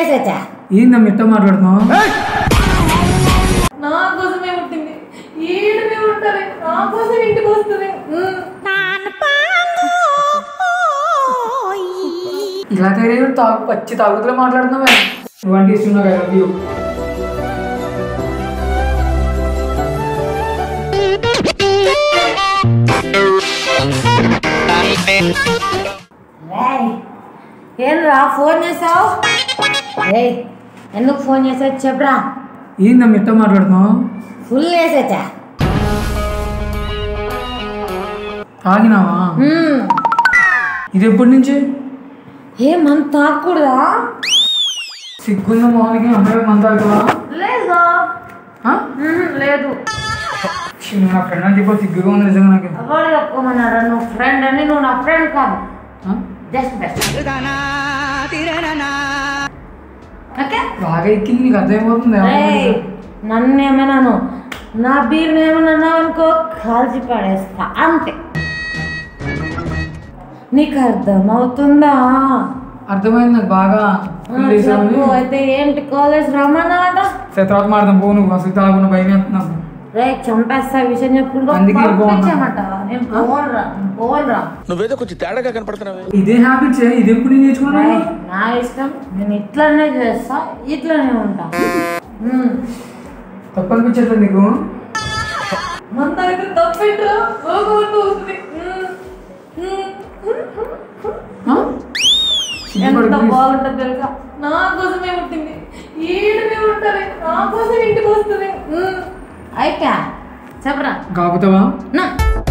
వేసొచ్చా ఏందమ్మా ఎట్ట మాట్లాడుతున్నావు నా కోసమే పుట్టింది ఈడనే ఉంటుంది నా కోసం ఇంటికి వస్తుంది ఉమ్. ఇలా తయారయ్యాడు తాగు పచ్చి తాగుతులే మాట్లాడుతున్నావే నువ్వంటే ఇస్తున్నా కదా వ్యూ రేయ్, ఏంరా ఫోన్ చేసావు ఏయ్ ఎందుకు ఫోన్ చేసావు చెప్పరా ఏందమ్మా ఎట్ట మాట్లాడుతున్నావు ఫుల్ వేసొచ్చా తాగినావా మ్మ్. ఇది ఎప్పటి నుంచి ఏ మనం తాగకూడదా సిగ్గున్న మొహానికి అమ్మాయి మంత తాగుతావా లేదా ఆ? మ్మ్, లేదు ఛీ, నువ్వు నా ఫ్రెండ్ అని చెప్పి సిగ్గుగా ఉంది నిజంగా నాకు ఎవరు చెప్పుకోమన్నారా నువ్వు ఫ్రెండ్ అని నువ్వు నా ఫ్రెండ్ కాదు ఆ? జస్ట్ బెస్ట్ ఓకే బాగా ఎక్కింది నీకు అర్థమైపోతుంది ఏయ్, నన్ను ఏమన్నాను నా బీర్ని ఏమన్నా అన్నావనుకో కాల్చి పడేస్తా అంతే నీకు అర్థమవుతుందా అర్థమైంది నాకు బాగా ఆ, చెప్పు అయితే ఏంటి కాలేజ్ రమ్మన్నావంట సరే తర్వాత మాడదాం పో నువ్వు అసలు తాగున్న భయం వేస్తున్నావు రే చంపేస్తా విషయం చెప్పుకుంటూ అందుకే వెళ్ళిపోమన్నా. పంపించేయమంటావా నేను పోన్రా పోన్రా నువ్వేదో కొంచెం తేడాగా కనపడుతున్నావే ఇదే హ్యాబిట్స్ ఇది ఎప్పుడు నేను నేర్చుకున్నాను రేయ్, నా ఇష్టం నేను ఇట్లానే చేస్తా ఇట్లానే ఉంటా ఉమ్. తప్పు అనిపించట్లేదు నీకు మన దగ్గర తప్పేంట్రా పోగొట్టు వస్తుంది ఉమ్. ఉమ్. ఆ? ఎంత సిగ్గుపడుతుంది. బాగుంటుంది తెలుసా నా కోసమే పుట్టింది ఈడనే ఉంటుంది నా కోసం ఇంటికి వస్తుంది ఉమ్. అయితే చెప్పరా కాపుతావా నా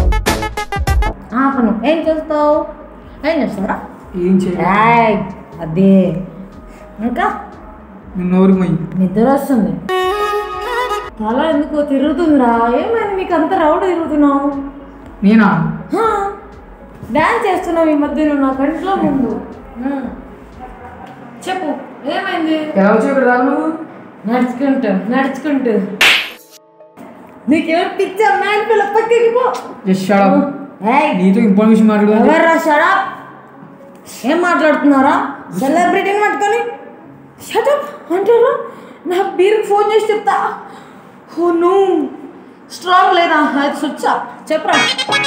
ఆపను ఏం చేస్తావు ఏం చేస్తావురా ఏం చేయాలి ఏయ్, అదే ఇంకా నువ్వు నోరు మొయ్యి నిద్ర వస్తుంది తల ఎందుకో తిరుగుతుందిరా ఏమైంది నీకు అంత రౌడ్ తిరుగుతున్నావు నేనా డాన్స్ చేస్తున్నావు ఈ మధ్య నువ్వు నా కంట్లో ముందు ఉమ్. చెప్పు ఏమైంది ఎలా వచ్చావు ఇక్కడ దాకా నువ్వు నడుచుకుంటూ నడుచుకుంటూ నీకేమో పిచ్చా మ్యాన్ పిల్ల పక్కకి పో జస్ట్ షడప్ ఏయ్, నీతో ఇన్ఫర్మేషన్ మాట్లాడదా ఎవర్రా షడప్ ఏం మాట్లాడుతున్నారా సెలబ్రిటీని పట్టుకొని షటప్ అంటారా నా బీరుకు ఫోన్ చేసి చెప్తా ఓ నో స్ట్రాంగ్ లేదా అది స్విచ్ చెప్పరా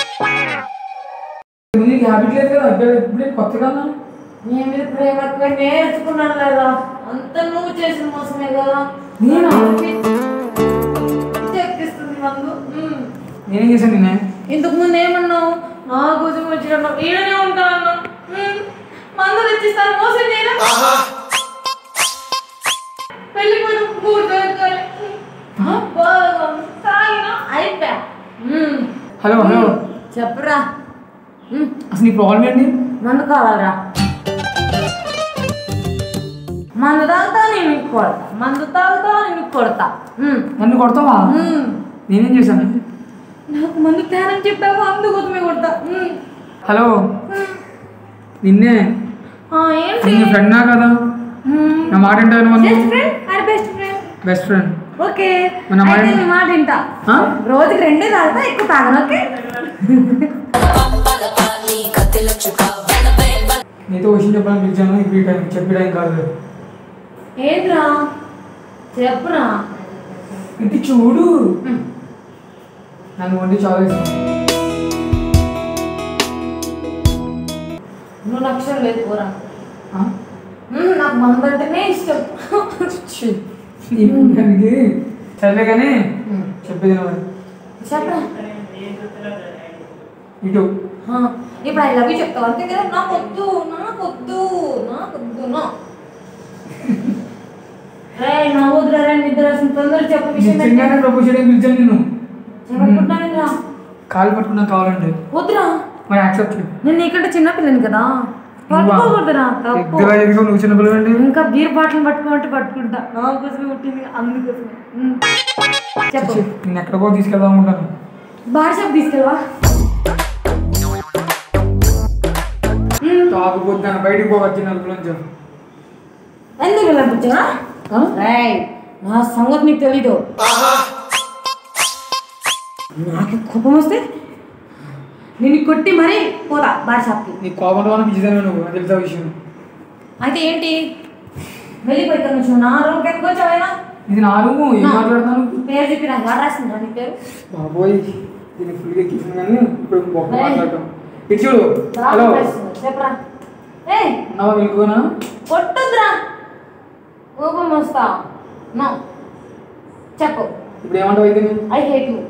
నీకు హ్యాబిట్ లేదు కదా ఇప్పుడే ఇప్పుడే కొత్త కదా నీ మీద ప్రేమ ఎక్కువ నేర్చుకున్నాను లేదా అంత నువ్వు చేసిన మోసమే కదా నేనా? చెక్కిస్తుంది మందు ఉమ్. నేనేం చేశాను నిన్నే ఇంతకు ముందు ఏమన్నావు నా కోసం వచ్చిన ఈడనే ఉంటాను మందు తెచ్చిస్తాను మోసం చేయరా వెళ్ళిపోయిన మూడు రోజులు తాగినా అయిపోయా ఉమ్. హలో హలో చెప్పురా ఉమ్. అసలు నీ ప్రాబ్లం ఏంటి మందు కావాలరా మందు తాగుతా నేను నీకు కొడతా మందు తాగుతా నేను నీకు కొడతా ఉమ్. నన్ను కొడతావా ఉమ్. నేనేం చేశాను నాకు మందు తేనని చెప్పావు అందుకోసమే కొడతా ఉమ్. హలో నిన్నే ఆ, ఏంటి నీ ఫ్రెండ్ నా కదా నా మాట వింటాను బెస్ట్ ఫ్రెండ్ అరే best friend best friend okay మన మాట- అయితే నీ మాట వింటా ఆ? రోజుకి రెండే తాగుతా ఎక్కువ తాగను ఓకే నీతో విషయం చెప్పడానికి పిలిచాను ఇప్పుడు ఈ టైం చెప్పే టైం కాదు ఏంట్రా చెప్పురా ఇది చూడు నన్ను వండి చాలా ఇష్టం నువ్వు లక్ష్యం లేదు పోరా ఆ? ఉమ్, నాకు మందు అంటేనే ఇష్టం ఛీ, ఈ దానికి సర్లే కానీ చెప్పేది నువ్వు. చెప్పరా ఇటు ఆ, ఇప్పుడు ఐ లవ్ యూ చెప్తావు అంతే కదా నాకు వద్దు నాకు వద్దు నాకు వద్దు నా రే నా వద్దురా రే నిద్ర వస్తుంది తొందర చెప్పు విషయం ఏంటి? నిజంగానే ప్రపోజ్ చేయడానికి పిలిచాను నేను చెప్పకుండానేరా కాలు పట్టుకున్నా కావాలండి వద్దురా మరి యాక్సెప్ట్ నేను నీకంటే చిన్న పిల్లని కదా పట్టుకోకూడదురా తప్పు ఎగ్గులా ఎదిగా నువ్వు చిన్న పిల్లవండి ఇంకా బీర్ బాటిల్ పట్టుకోమంటే పట్టుకుంటా నా కోసమే పుట్టింది అందుకోసమే ఉమ్. చెప్పు నేను ఎక్కడికో తీసుకెళ్దాం అనుకుంటాను బార్ షాప్ తీసుకెళ్ళవా తాగుపోతే నన్ను బయటికి పోవచ్చు నలుగురు నుంచి ఎందుకు వెళ్ళిపించా రేయ్ నా సంగతి నీకు తెలీదు నాకు కోపం వస్తే నిన్ను కొట్టి మరీ పోతా బార్ షాప్కి నీ కోపంలో పిచ్చిదాను నువ్వు అది తెలుసా విషయం అయితే ఏంటి వెళ్ళిపోయి ఇక్కడ నుంచి నా రూమ్కి ఎందుకు వచ్చావైనా ఇది నా రూము ఏం నా. మాట్లాడతాను పేరు చెప్పి నాకు వాడు రాసిందా నీ పేరు బాబోయ్ దీన్ని ఫుల్గా ఎక్కించింది కానీ ఇప్పుడు ఒక్క ఏయ్. మాట్లాడటం ఇటు చూడు హలో చెప్పరా ఏ ఉన్నావా వెళ్ళిపోనా కొట్టొద్దురా కోపం వస్తా నో చెప్పు ఇప్పుడు ఏమంటావు అయితే నేను? ఐ హేట్ యూ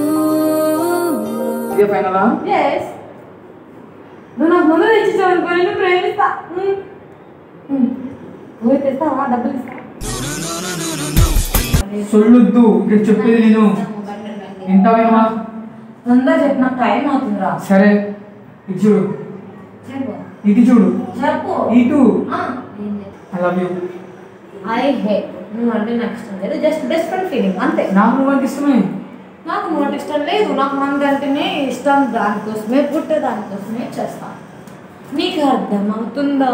ఇదే ఫైనలా ఎస్ నువ్వు నాకు ముందు తెచ్చిచ్చావు అనుకో నేను ప్రేమిస్తా మ్మ్. మ్మ్. నువ్వు తెస్తావా డబ్బులు ఇస్తా సొల్లుద్దు ఇక్కడ చెప్పేది నేను వింటావేమా తొందర చెప్పు నాకు టైం అవుతుందిరా సరే ఇటు చూడు చెప్పు ఇటు చూడు చెప్పు ఇటు ఆ, I love you I hate నువ్వు అంటే నాకు ఇష్టం లేదు జస్ట్ బెస్ట్ ఫ్రెండ్ ఫీలింగ్ అంతే నాకు నువ్వంటే ఇష్టమే నాకు నువ్వు అంటే ఇష్టం లేదు నాకు మంది అంటేనే ఇష్టం దానికోసమే పుట్టే దానికోసమే చేస్తాను నీకు అర్థమవుతుందా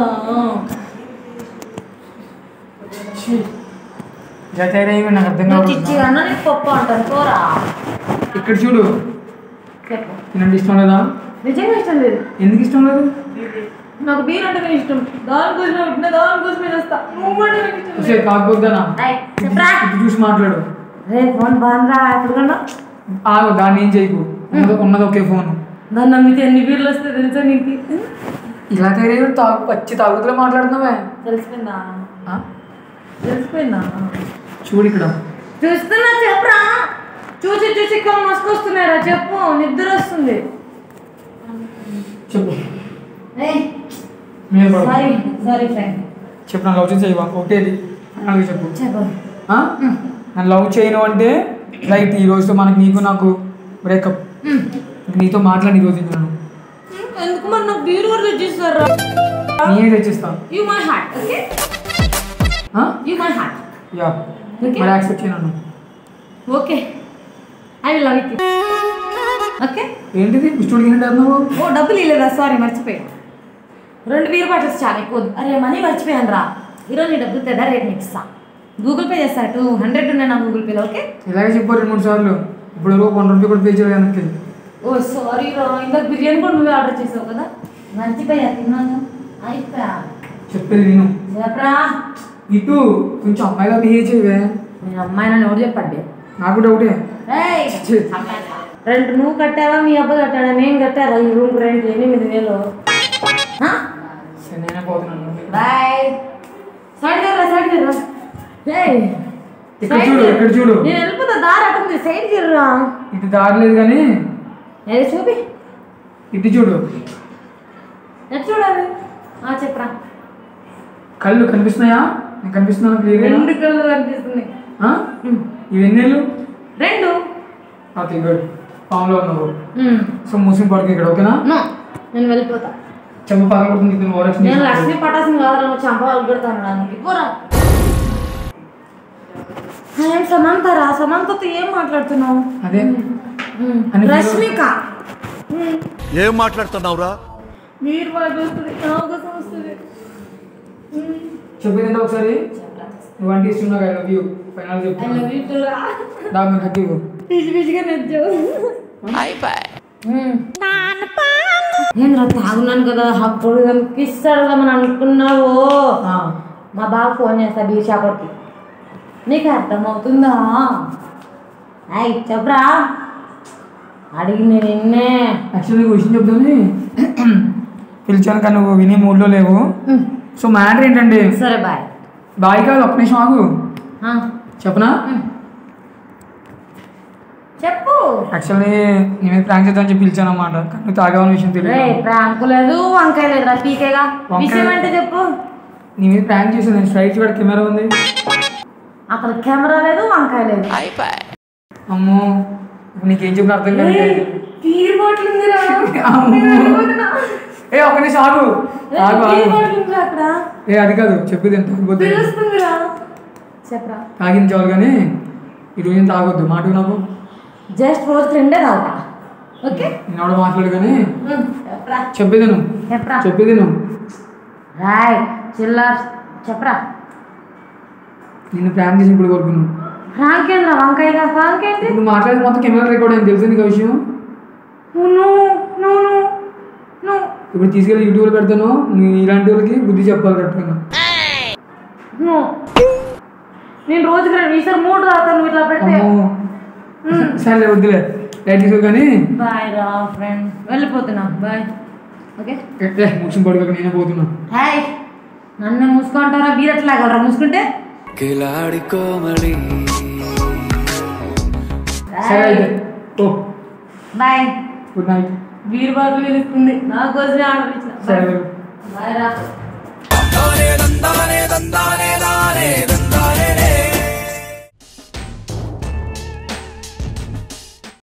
జత నాకు అర్థం నువ్వు చిచ్చి కావట్లేదు అన్న నీకు పప్పు అంటాను పోరా ఇక్కడ చూడు చెప్పు తినండి ఇష్టం లేదా నిజంగా ఇష్టం లేదు ఎందుకు ఇష్టం లేదు నాకు బీర్ అంటే ఇష్టం దానికోసమే పుట్టిన దానికోసమే చేస్తా నువ్వు అంటే నాకు ఇష్టం సరే కాకపోతేనా ఏయ్, చెప్పరా ఇటు చూసి మాట్లాడు రే ఫోన్ బాగుందా ఎప్పుడు కన్నా ఆగు దాన్ని ఏం చేయకు ఉన్నది ఉన్నది ఒకే ఫోన్ దాన్ని నమ్మితే ఎన్ని బీర్లు వస్తాయి తెలుసా నీకు ఇలా తయారయ్యి తాగు పచ్చి తాగుతులే మాట్లాడుతున్నావే తెలిసిపోయిందా ఆ? తెలిసిపోయిందా చూడు ఇక్కడ చూస్తున్నా చెప్పరా చూసి చూసి కమ్మ మసుకొస్తున్నారా చెప్పు నిద్ర వస్తుంది చెప్పు ఏయ్, మీద పడు సారీ సారీ ఫ్రెండ్ చెప్పు నన్ను లవ్ చేసి చేయవా ఓకే అలాగే చెప్పు చెప్పు ఆ? నన్ను లవ్ చేయను అంటే రైట్ ఈ రోజుతో మనకి నీకు నాకు బ్రేకప్ నీతో మాట్లాడి ఈ రోజు ఇంకా నన్ను ఎందుకు మరి నాకు బీర్ కూడా తెచ్చిస్తారా నేనే తెచ్చిస్తా యూ మై హార్ట్ ఓకే ఆ? You my heart yeah Okay. మరి యాక్సెప్ట్ చేయను okay I will love it okay ఏంటిది స్టూడియో ఏంటి అన్నావు ఓ డబ్బులు ఇవ్వలేదా సారీ మర్చిపోయాను రెండు బీర్ బాటిల్స్ చాలా ఎక్కువ అరే మనీ మర్చిపోయాను రా ఈరోజు నీ డబ్బులు తెదా రేట్ నీకు ఇస్తా గూగుల్ పే చేస్తా టూ హండ్రెడ్ ఉన్నాయి నా గూగుల్ పేలో ఓకే ఇలాగే చెప్పారు రెండు మూడు సార్లు ఇప్పుడు వరకు వన్ రూపీ కూడా పే చేయలేదు వెనక్కి ఓ సారీ రా ఇందాక బిర్యానీ కూడా నువ్వే ఆర్డర్ చేసావు కదా మర్చిపోయా తిన్నాను అయిపోయా చెప్పేది నేను చెప్పరా ఇటు కొంచెం అమ్మాయిగా బిహేవ్ చేయవే నేను అమ్మాయి నన్ను ఎవరు చెప్పండి నాకు డౌటే ఏయ్, రెంట్ నువ్వు కట్టావా మీ అబ్బాయి కట్టాడా నేను కట్టారా ఈ రూమ్ రెంట్ ఎనిమిది వేలు ఆ? సరే నేనే పోతున్నాను బాయ్ సైడ్ జర్రా సైడ్ జర్రా ఏయ్, ఇక్కడ సైడ్ చూడు జర్రా. ఇక్కడ చూడు నేను వెళ్ళిపోతా దారి అటుంది సైడ్ జర్రా ఇటు దారి లేదు కానీ ఏది చూపి ఇటు చూడు ఎటు చూడాలి ఆ చెప్పరా కళ్ళు కనిపిస్తున్నాయా నీకు కనిపిస్తున్నాను క్లియర్గా రెండు కళ్ళు కనిపిస్తున్నాయి ఉమ్. ఇవి ఎన్నేళ్ళు రెండు ఓకే గుడ్ ఫామ్లో ఉన్నావు ఉమ్. సో మూసింగ్ పడుకు ఇక్కడ ఓకేనా నో నేను వెళ్ళిపోతా చెప్పు పగలబడుతుంది ఇతను ఓరక్షన్ నేను లక్ష్మీ పటాసం కాదు నువ్వు చంప పలుకుడతాను దానికి పోరా నేను సమంతరా సమంతతో ఏం మాట్లాడుతున్నావు అదే ఉమ్. అని రష్మిక ఉమ్. ఏం మాట్లాడుతున్నావురా మీరు మాట వస్తుంది నా కోసం వస్తుంది ఉమ్. చెప్పేది ఒకసారి నువ్వు అంటే ఇస్తున్నా I love you final I చెప్తున్నా love you too రా. దా మీరు హక్కు ఇవ్వు పిచ్చి పిచ్చిగా నచ్చావు ఏంద్రా తాగున్నాను కదా అప్పుడు కిస్ అడదామని అనుకున్నావు ఆ, మా బావ ఫోన్ చేస్తా బీర్ షాపర్కి నీకు అర్థమవుతుందా అయ్ చెప్పరా అడిగి నేను నిన్నే యాక్చువల్లీ నీకు విషయం చెప్తాను పిలిచాను కానీ నువ్వు వినే మూడ్లో లేవు సో మ్యాటర్ ఏంటంటే సరే బాయ్ బాయ్ కాదు ఒక్క నిమిషం ఆగు ఆ, చెప్పనా చెప్పు యాక్చువల్లీ నీ మీద ప్రాంక్ చేద్దామని చెప్పి పిలిచాను అన్నమాట కానీ నువ్వు తాగావని విషయం రే తెలియదు ప్రాంకు లేదు వంకాయ లేదురా పీకేగా వంకాయ- విషయం అంటే చెప్పు నీ మీద ప్రాంక్ చేసాను నేను స్ట్రైట్ కూడా కెమెరా ఉంది అక్కడ కెమెరా లేదు వంకాయ లేదు అమ్మో ఇప్పుడు నీకేం చెప్పిన అర్థం కాదు బీర్ బాటిల్ ఉందిరా అమ్మో. నేను వెళ్ళిపోతున్నా. ఏ ఒక్క నిమిషం ఆగు రే, ఆగు బీర్ ఆగు బాటిల్ ఉందిరా అక్కడ ఏ అది కాదు చెప్పేది ఎంత తాగిపోతే తెలుస్తుందిరా చెప్పరా తాగింది చాలు కానీ ఈరోజు ఏం తాగొద్దు మాట నాకు జస్ట్ రోజు రెండే తాగుతా ఓకే నేను ఎవడో మాట్లాడు కానీ ఉమ్, చెప్పరా చెప్పేది నువ్వు చెప్పరా చెప్పేది నువ్వు రాయ్ చిల్లర్ చెప్పరా నిన్ను ప్రాంక్ చేసి ఇప్పుడు కోరుకున్నావు ఫ్రాంకేంద్రా వంకాయగా ఫ్రాంక్ ఏంటి ఇప్పుడు మాట్లాడేది మొత్తం కెమెరా రికార్డ్ అయింది తెలుసు నీకు ఆ విషయం నువ్వు నువ్వు నువ్వు నువ్వు ఇప్పుడు తీసుకెళ్ళి యూట్యూబ్లో పెడతాను నీ ఇలాంటి వాళ్ళకి బుద్ధి చెప్పాలి కరెక్ట్గా నో. నేను రోజుకి రెండు ఈసారి మూడు తాగుతాను నువ్వు ఇట్లా పెడితే అమ్మో సరే వద్దులే లైట్ తీసుకో కానీ బాయ్ రా ఫ్రెండ్ వెళ్ళిపోతున్నా బాయ్ ఓకే ఏ, ముగిసిన పడుకోక నేనే పోతున్నా హాయ్ నన్ను మూసుకుంటారా బీర్ ఎట్లా తాగలరా మూసుకుంటే కిలాడి కోమలి సరే అయితే ఓ bye good night beer bottle పిలుస్తుంది నా కోసమే ఆర్డర్ ఇచ్చిన సరే బాయ్ రా దందానే దందానే దందానే దానే దందానే